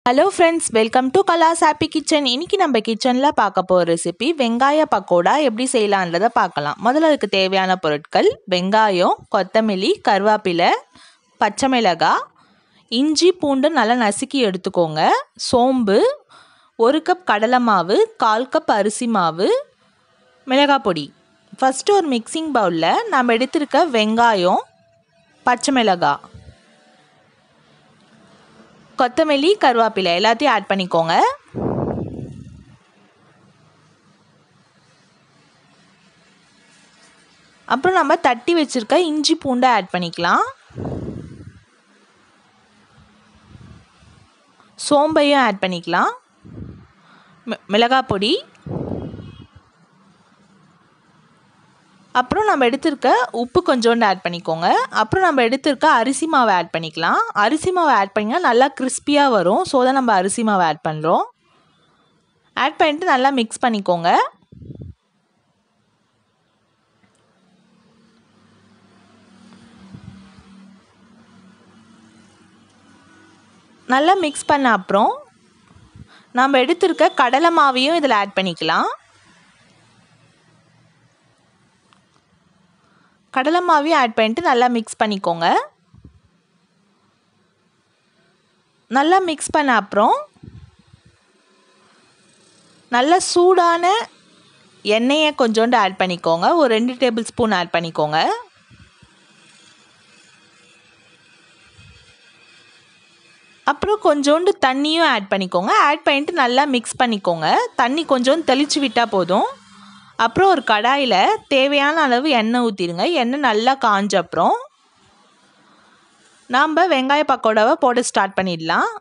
hello friends welcome to கலாஸ் happy kitchen இன்னைக்கு நம்ம கிச்சனில் பார்க்க போகிற ரெசிபி வெங்காய பக்கோடா எப்படி செய்யலான்றதை பார்க்கலாம் முதல்ல அதுக்கு தேவையான பொருட்கள் வெங்காயம் கொத்தமல்லி கருவேப்பிலை பச்சை மிளகாய் இஞ்சி பூண்டு நல்லா நசுக்கி எடுத்துக்கோங்க சோம்பு ஒரு கப் கடலை மாவு கால் கப் அரிசி மாவு மிளகாய் பொடி ஃபஸ்ட்டு ஒரு மிக்சிங் பவுலில் நம்ம எடுத்திருக்க வெங்காயம் பச்சை மிளகாய் கொத்தமல்லி கருவேப்பிலை எல்லாத்தையும் ஆட் பண்ணிக்கோங்க அப்புறம் நம்ம தட்டி வச்சுருக்க இஞ்சி பூண்டை ஆட் பண்ணிக்கலாம் சோம்பையும் ஆட் பண்ணிக்கலாம் மிளகாய் பொடி அப்புறம் நம்ம எடுத்திருக்க உப்பு கொஞ்சோண்டு ஆட் பண்ணிக்கோங்க அப்புறம் நம்ம எடுத்திருக்க அரிசி மாவை ஆட் பண்ணிக்கலாம் அரிசி மாவை ஆட் பண்ணிங்கன்னா நல்லா கிறிஸ்பியாக வரும் ஸோ தான் நம்ம அரிசி மாவை ஆட் பண்ணுறோம் ஆட் பண்ணிட்டு நல்லா மிக்ஸ் பண்ணிக்கோங்க நல்லா மிக்ஸ் பண்ண அப்புறம் நம்ம எடுத்திருக்க கடலை மாவையும் இதில் ஆட் பண்ணிக்கலாம் கடலை மாவையும் ஆட் பண்ணிட்டு நல்லா மிக்ஸ் பண்ணிக்கோங்க நல்லா மிக்ஸ் பண்ண அப்புறம் நல்ல சூடான எண்ணெயை கொஞ்சோண்டு ஆட் பண்ணிக்கோங்க ஒரு ரெண்டு டேபிள் ஸ்பூன் ஆட் பண்ணிக்கோங்க அப்புறம் கொஞ்சோண்டு தண்ணியும் ஆட் பண்ணிக்கோங்க ஆட் பண்ணிட்டு நல்லா மிக்ஸ் பண்ணிக்கோங்க தண்ணி கொஞ்சோண்டு தெளித்து விட்டால் போதும் அப்புறம் ஒரு கடாயில் தேவையான அளவு எண்ணெய் ஊற்றிடுங்க எண்ணெய் நல்லா காஞ்ச அப்புறம் நாம் வெங்காய பக்கோடாவை போட ஸ்டார்ட் பண்ணிடலாம்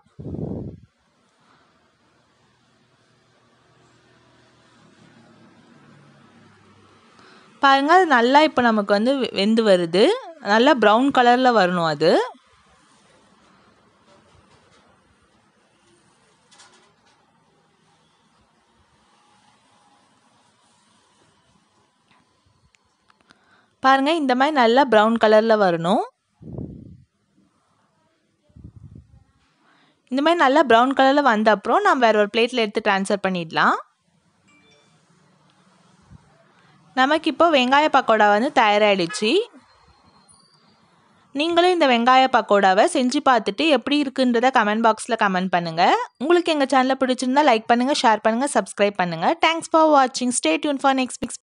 பாருங்கள் அது நல்லா இப்போ நமக்கு வந்து வெந்து வருது நல்லா ப்ரௌன் கலரில் வரணும் அது பாருங்கள் இந்த மாதிரி நல்லா ப்ரௌன் கலரில் வரணும் இந்த மாதிரி நல்லா ப்ரௌன் கலரில் வந்த அப்புறம் நம்ம வேறு ஒரு பிளேட்டில் எடுத்து ட்ரான்ஸ்ஃபர் பண்ணிடலாம் நமக்கு இப்போ வெங்காய பக்கோடா வந்து தயாராகிடுச்சு நீங்களும் இந்த வெங்காய பக்கோடாவை செஞ்சு பார்த்துட்டு எப்படி இருக்குன்றத கமெண்ட் பாக்ஸில் கமெண்ட் பண்ணுங்கள் உங்களுக்கு எங்கள் சேனலை பிடிச்சிருந்தா லைக் பண்ணுங்கள் ஷேர் பண்ணுங்கள் சப்ஸ்கிரைப் பண்ணுங்கள் தேங்க்ஸ் ஃபார் வாட்சிங் stay tuned for next mix